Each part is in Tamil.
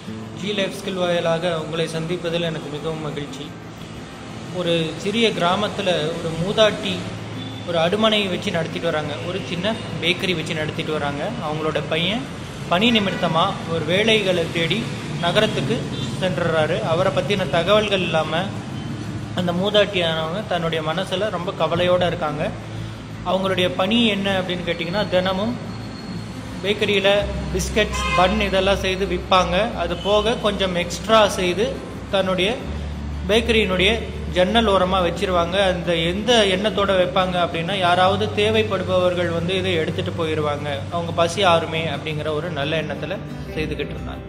ஜி லைஃப் ஸ்கில் வாயிலாக உங்களை சந்திப்பதில் எனக்கு மிகவும் மகிழ்ச்சி ஒரு சிறிய கிராமத்தில் ஒரு மூதாட்டி ஒரு அடுமனை வச்சு நடத்திட்டு வராங்க ஒரு சின்ன பேக்கரி வச்சு நடத்திட்டு வராங்க அவங்களோட பையன் பணி நிமித்தமாக ஒரு வேலைகளை தேடி நகரத்துக்கு சென்றுறாரு அவரை பற்றின தகவல்கள் இல்லாமல் அந்த மூதாட்டியானவங்க தன்னுடைய மனசில் ரொம்ப கவலையோடு இருக்காங்க அவங்களுடைய பணி என்ன அப்படின்னு கேட்டிங்கன்னா தினமும் பேக்கரியில் பிஸ்கட்ஸ் பன் இதெல்லாம் செய்து விற்பாங்க அது போக கொஞ்சம் எக்ஸ்ட்ரா செய்து தன்னுடைய பேக்கரியினுடைய ஜன்னல் ஓரமாக வச்சிருவாங்க அந்த எந்த எண்ணத்தோட வைப்பாங்க அப்படின்னா யாராவது தேவைப்படுபவர்கள் வந்து இதை எடுத்துகிட்டு போயிடுவாங்க அவங்க பசி ஆறுமே அப்படிங்கிற ஒரு நல்ல எண்ணத்தில் செய்துக்கிட்டு இருந்தாங்க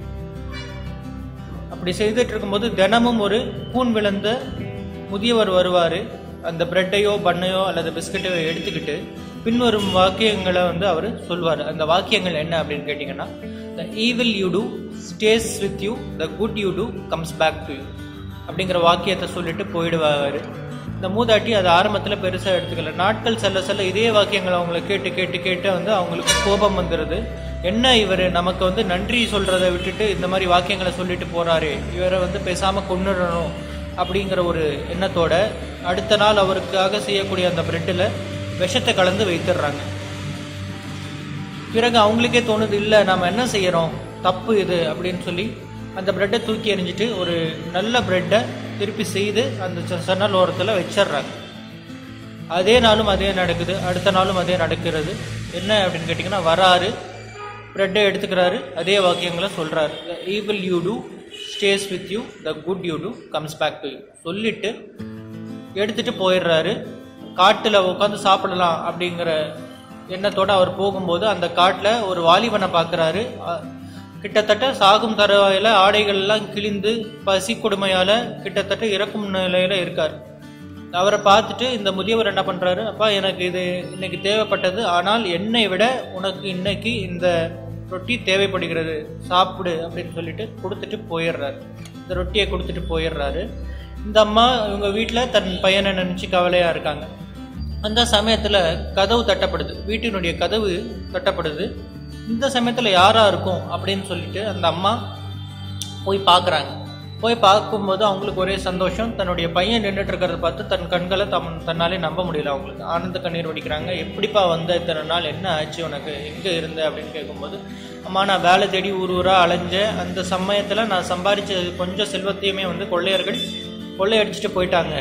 அப்படி செய்துட்டு இருக்கும்போது தினமும் ஒரு கூன் விழுந்த முதியவர் வருவார் அந்த பிரெட்டையோ பண்ணையோ அல்லது பிஸ்கட்டையோ எடுத்துக்கிட்டு பின்வரும் வாக்கியங்களை வந்து அவர் சொல்வார் அந்த வாக்கியங்கள் என்ன அப்படின்னு கேட்டிங்கன்னா the evil you do stays with you the good you do comes back to you அப்படிங்கிற வாக்கியத்தை சொல்லிட்டு போயிடுவார் இந்த மூதாட்டி அதை ஆரம்பத்தில் பெருசாக எடுத்துக்கல நாட்கள் செல்ல செல்ல இதே வாக்கியங்களை அவங்கள கேட்டு கேட்டு கேட்டு வந்து அவங்களுக்கு கோபம் வந்துடுது என்ன இவர் நமக்கு வந்து நன்றி சொல்கிறத விட்டுட்டு இந்த மாதிரி வாக்கியங்களை சொல்லிட்டு போகிறாரு இவரை வந்து பேசாமல் கொண்டுடணும் அப்படிங்கிற ஒரு எண்ணத்தோட அடுத்த நாள் அவருக்காக செய்யக்கூடிய அந்த பிரெட்டில் விஷத்தை கலந்து வைத்துடுறாங்க பிறகு அவங்களுக்கே தோணுது இல்லை நம்ம என்ன செய்யறோம் தப்பு இது அப்படின்னு சொல்லி அந்த பிரெட்டை தூக்கி எறிஞ்சிட்டு ஒரு நல்ல பிரெட்டை திருப்பி செய்து அந்த ச- சன்னல் ஓரத்தில் வச்சிடுறாங்க அதே நாளும் அதே நடக்குது அடுத்த நாளும் அதே நடக்கிறது என்ன அப்படின்னு கேட்டிங்கன்னா வராரு பிரெட்டை எடுத்துக்கிறாரு அதே வாக்கியங்களை சொல்கிறாரு the evil you do stays with you the good you do comes back to you சொல்லிட்டு எடுத்துட்டு போயிடுறாரு காட்டில் உட்காந்து சாப்பிடலாம் அப்படிங்கிற எண்ணத்தோட அவர் போகும்போது அந்த காட்டில் ஒரு வாலிபனை பார்க்குறாரு கிட்டத்தட்ட சாகும் தருவாயில ஆடைகள் எல்லாம் கிழிந்து பசி கொடுமையால கிட்டத்தட்ட இறக்கும் நிலையில இருக்கார் அவரை பார்த்துட்டு இந்த முதியவர் என்ன பண்றாரு அப்பா எனக்கு இது இன்னைக்கு தேவைப்பட்டது ஆனால் என்னை விட உனக்கு இன்னைக்கு இந்த ரொட்டி தேவைப்படுகிறது சாப்பிடு அப்படின்னு சொல்லிட்டு கொடுத்துட்டு போயிடுறாரு இந்த ரொட்டியை கொடுத்துட்டு போயிடுறாரு இந்த அம்மா இவங்க வீட்டில் தன் பையனை நினச்சி கவலையாக இருக்காங்க அந்த சமயத்தில் கதவு தட்டப்படுது வீட்டினுடைய கதவு தட்டப்படுது இந்த சமயத்தில் யாராக இருக்கும் அப்படின்னு சொல்லிட்டு அந்த அம்மா போய் பார்க்குறாங்க போய் பார்க்கும்போது அவங்களுக்கு ஒரே சந்தோஷம் தன்னுடைய பையன் நின்றுட்டு இருக்கிறத பார்த்து தன் கண்களை தம் தன்னாலே நம்ப முடியல அவங்களுக்கு ஆனந்த கண்ணீர் வடிக்கிறாங்க எப்படிப்பா வந்த இத்தனை நாள் என்ன ஆச்சு உனக்கு எங்கே இருந்த அப்படின்னு கேட்கும்போது அம்மா நான் வேலை தேடி ஊர் ஊராக அலைஞ்சேன் அந்த சமயத்தில் நான் சம்பாதிச்ச கொஞ்சம் செல்வத்தையுமே வந்து கொள்ளையர்கள் கொள்ளையடிச்சிட்டு போயிட்டாங்க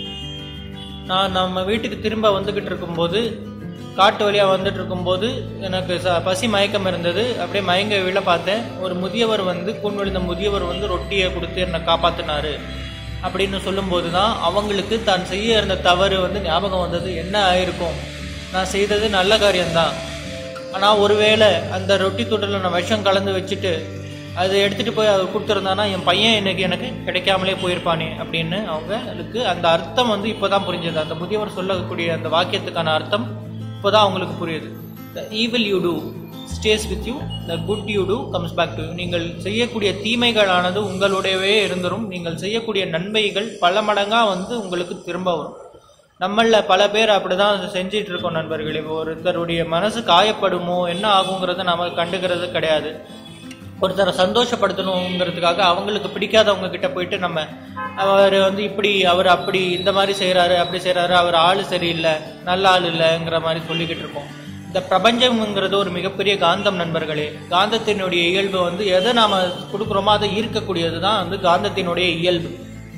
நான் நம்ம வீட்டுக்கு திரும்ப வந்துக்கிட்டு இருக்கும்போது காட்டு வழியாக வந்துட்டு இருக்கும்போது எனக்கு ச பசி மயக்கம் இருந்தது அப்படியே மயங்க விழ பார்த்தேன் ஒரு முதியவர் வந்து கூன் விழுந்த முதியவர் வந்து ரொட்டியை கொடுத்து என்னை காப்பாற்றினாரு அப்படின்னு சொல்லும்போது தான் அவங்களுக்கு தான் செய்ய இருந்த தவறு வந்து ஞாபகம் வந்தது என்ன ஆயிருக்கும் நான் செய்தது நல்ல காரியம்தான் ஆனால் ஒருவேளை அந்த ரொட்டி துண்டில் நான் விஷம் கலந்து வச்சுட்டு அதை எடுத்துகிட்டு போய் அவர் கொடுத்துருந்தானா என் பையன் இன்னைக்கு எனக்கு கிடைக்காமலே போயிருப்பானே அப்படின்னு அவங்களுக்கு அந்த அர்த்தம் வந்து இப்போதான் புரிஞ்சது அந்த முதியவர் சொல்லக்கூடிய அந்த வாக்கியத்துக்கான அர்த்தம் இப்போதான் அவங்களுக்கு புரியுது the evil you do stays with you the good you do comes back to you நீங்கள் செய்யக்கூடிய தீமைகளானது உங்களுடையவே இருந்துரும் நீங்கள் செய்யக்கூடிய நன்மைகள் பல மடங்காக வந்து உங்களுக்கு திரும்ப வரும் நம்மள பல பேர் அப்படிதான் செஞ்சிட்டு இருக்கோம் நண்பர்களே ஒருத்தருடைய மனசு காயப்படுமோ என்ன ஆகுங்கிறத நம்ம கண்டுக்கிறது கிடையாது ஒருத்தரை சந்தோஷப்படுத்தணுங்கிறதுக்காக அவங்களுக்கு பிடிக்காதவங்க கிட்ட போயிட்டு நம்ம அவர் வந்து இப்படி அவர் அப்படி இந்த மாதிரி செய்றாரு அப்படி செய்றாரு அவர் ஆளு சரியில்லை நல்ல ஆள் இல்லைங்கிற மாதிரி சொல்லிக்கிட்டு இருக்கோம் இந்த பிரபஞ்சம்ங்கிறது ஒரு மிகப்பெரிய காந்தம் நண்பர்களே காந்தத்தினுடைய இயல்பு வந்து எதை நாம கொடுக்குறோமோ அதை ஈர்க்கக்கூடியது தான் வந்து காந்தத்தினுடைய இயல்பு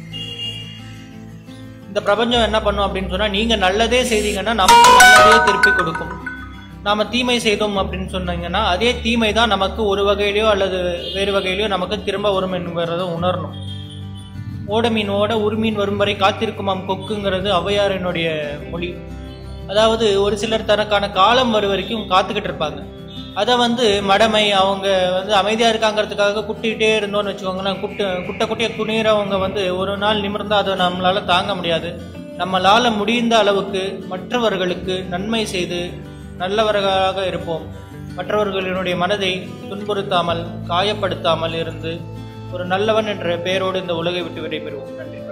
இந்த பிரபஞ்சம் என்ன பண்ணும் அப்படின்னு சொன்னா நீங்க நல்லதே செய்தீங்கன்னா நமக்கு நல்லதே திருப்பி கொடுக்கும் நாம தீமை செய்தோம் அப்படின்னு சொன்னீங்கன்னா அதே தீமை தான் நமக்கு ஒரு வகையிலயோ அல்லது வேறு வகையிலயோ நமக்கு திரும்ப வரும் என்கிறத உணரணும் ஓட மீன் ஓட உருமீன் வரும் வரை காத்திருக்குமாம் கொக்குங்கிறது ஔவையாரினுடைய மொழி அதாவது ஒரு சிலர் தனக்கான காலம் வரும் வரைக்கும் காத்துக்கிட்டு இருப்பாங்க அதை வந்து மடமை அவங்க வந்து அமைதியா இருக்காங்கிறதுக்காக குட்டிகிட்டே இருந்தோம்னு வச்சுக்கோங்களேன் குட்டு குட்டை குட்டிய குனிறவங்க வந்து ஒரு நாள் நிமிர்ந்தா அதை நம்மளால தாங்க முடியாது நம்மளால முடிந்த அளவுக்கு மற்றவர்களுக்கு நன்மை செய்து நல்லவர்களாக இருப்போம் மற்றவர்களினுடைய மனதை துன்புறுத்தாமல் காயப்படுத்தாமல் இருந்து ஒரு நல்லவன் என்ற பெயரோடு இந்த உலகை விட்டு விடைபெறுவோம் நன்றி